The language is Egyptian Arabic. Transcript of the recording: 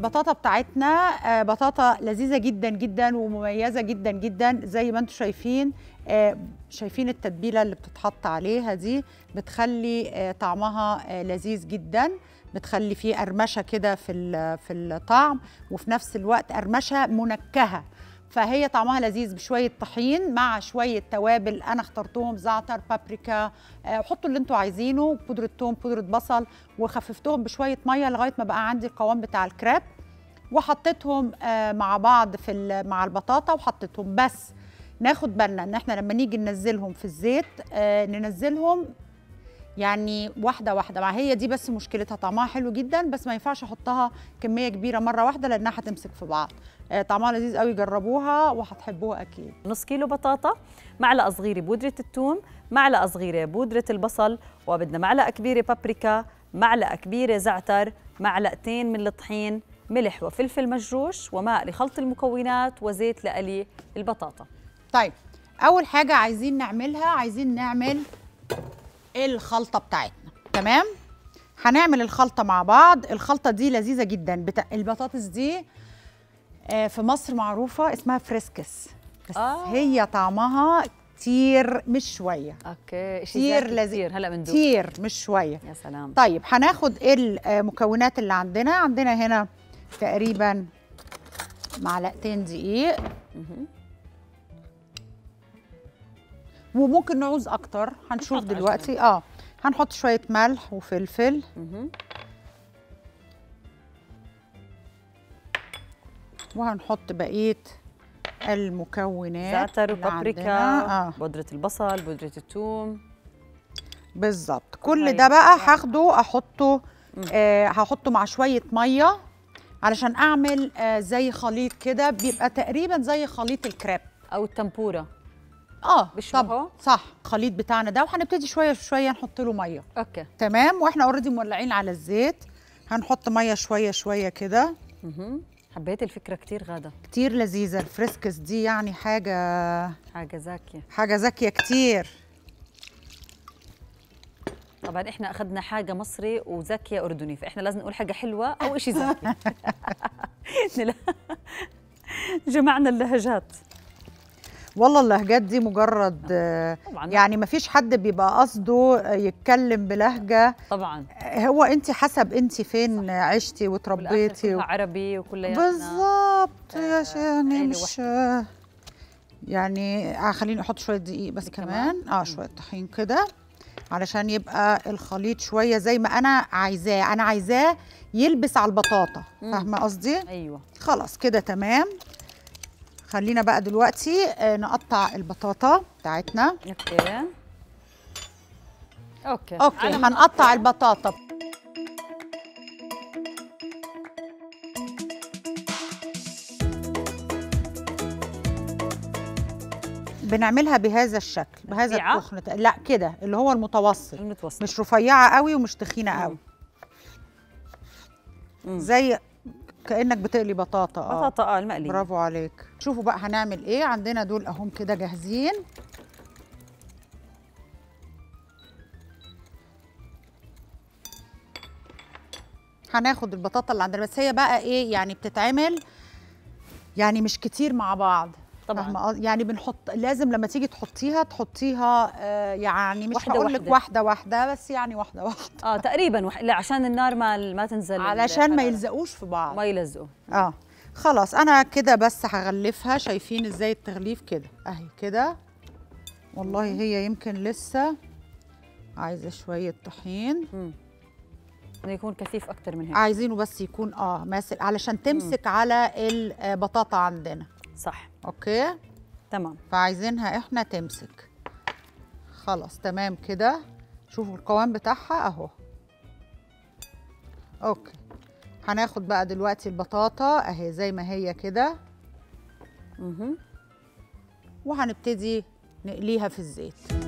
البطاطا بتاعتنا آه، بطاطا لذيذه جدا جدا ومميزه جدا جدا زي ما انتم شايفين آه، شايفين التتبيله اللي بتتحط عليها دي بتخلي آه، طعمها آه، لذيذ جدا بتخلي فيه قرمشه كده في ال- في الطعم وفي نفس الوقت قرمشه منكهه فهي طعمها لذيذ بشويه طحين مع شويه توابل انا اخترتهم زعتر بابريكا آه، حطوا اللي انتوا عايزينه بودره ثوم بودره بصل وخففتهم بشويه ميه لغايه ما بقى عندي القوام بتاع الكريب وحطيتهم آه، مع بعض في ال- مع البطاطا وحطيتهم بس ناخد بالنا ان احنا لما نيجي ننزلهم في الزيت آه، ننزلهم يعني واحده واحده مع هي دي بس مشكلتها طعمها حلو جدا بس ما ينفعش احطها كميه كبيره مره واحده لانها هتمسك في بعض آه، طعمها لذيذ قوي جربوها وهتحبوها اكيد نص كيلو بطاطا معلقه صغيره بودره الثوم معلقه صغيره بودره البصل وبدنا معلقه كبيره بابريكا معلقه كبيره زعتر معلقتين من الطحين ملح وفلفل مجروش وماء لخلط المكونات وزيت لقلي البطاطا طيب اول حاجه عايزين نعملها عايزين نعمل الخلطه بتاعتنا تمام هنعمل الخلطه مع بعض الخلطه دي لذيذه جدا بتا... البطاطس دي آه، في مصر معروفه اسمها فريسكس بس آه. آه. هي طعمها كتير مش شويه اوكي كتير لذيذ هلا بندوق كتير مش شويه يا سلام طيب هناخد المكونات اللي عندنا عندنا هنا تقريبا معلقتين دقيق مهم. وممكن نعوز اكتر هنشوف نحط دلوقتي اه هنحط شويه ملح وفلفل مهم. وهنحط بقيه المكونات زعتر اللي وبابريكا عندنا. اه بودره البصل بودره الثوم بالظبط كل هاي. ده بقى هاخده احطه آه هحطه مع شويه ميه علشان اعمل آه زي خليط كده بيبقى تقريبا زي خليط الكريب او التمبوره اه بيشبهه؟ طب صح الخليط بتاعنا ده وهنبتدي شويه شويه نحط له ميه اوكي تمام واحنا اوريدي مولعين على الزيت هنحط ميه شويه شويه كده مهم. حبيت الفكره كتير غاده كتير لذيذه الفريسكس دي يعني حاجه حاجه زاكيه حاجه ذكيه كتير طبعا احنا اخذنا حاجه مصري وزاكيه اردني فاحنا لازم نقول حاجه حلوه او شيء زاكي لا. جمعنا اللهجات والله اللهجات دي مجرد آه، طبعا يعني ما فيش حد بيبقى قصده آه، يتكلم بلهجه طبعا آه، هو انت حسب انت فين عشتي والآخر وتربيتي كلها و... عربي وكلياتنا بالظبط يا آه، شيخ يعني عيلة مش آه، يعني آه، خليني احط شويه دقيق بس كمان؟ كمان اه شويه طحين كده علشان يبقى الخليط شويه زي ما انا عايزاه انا عايزاه يلبس على البطاطا مم. فاهمه قصدي ايوه خلاص كده تمام خلينا بقى دلوقتي آه، نقطع البطاطا بتاعتنا اوكي اوكي اوكي على ما هنقطع نقطع. البطاطا بنعملها بهذا الشكل بهذا رفيعة؟ التخن لا كده اللي هو المتوسط المتوسط مش رفيعه قوي ومش تخينه قوي مم. زي كانك بتقلي بطاطا اه بطاطا اه المقليه برافو عليك شوفوا بقى هنعمل ايه عندنا دول اهم كده جاهزين هناخد البطاطا اللي عندنا بس هي بقى ايه يعني بتتعمل يعني مش كتير مع بعض طبعاً. فاهمة قصدي؟ يعني بنحط لازم لما تيجي تحطيها تحطيها آه يعني مش واحدة هقول لك واحدة. واحده واحده بس يعني واحده واحده اه تقريبا وح... لا عشان النار ما ما تنزل علشان ما الحرارة. يلزقوش في بعض ما يلزقوا اه خلاص انا كده بس هغلفها شايفين ازاي التغليف كده اهي كده والله هي يمكن لسه عايزه شويه طحين مم. انه يكون كثيف اكثر من هيك عايزينه بس يكون اه ماسك علشان تمسك على البطاطا عندنا صح اوكي تمام فعايزينها احنا تمسك خلاص تمام كده شوفوا القوام بتاعها اهو اوكي هناخد بقى دلوقتي البطاطا اهي زي ما هي كده مهم. وهنبتدي نقليها في الزيت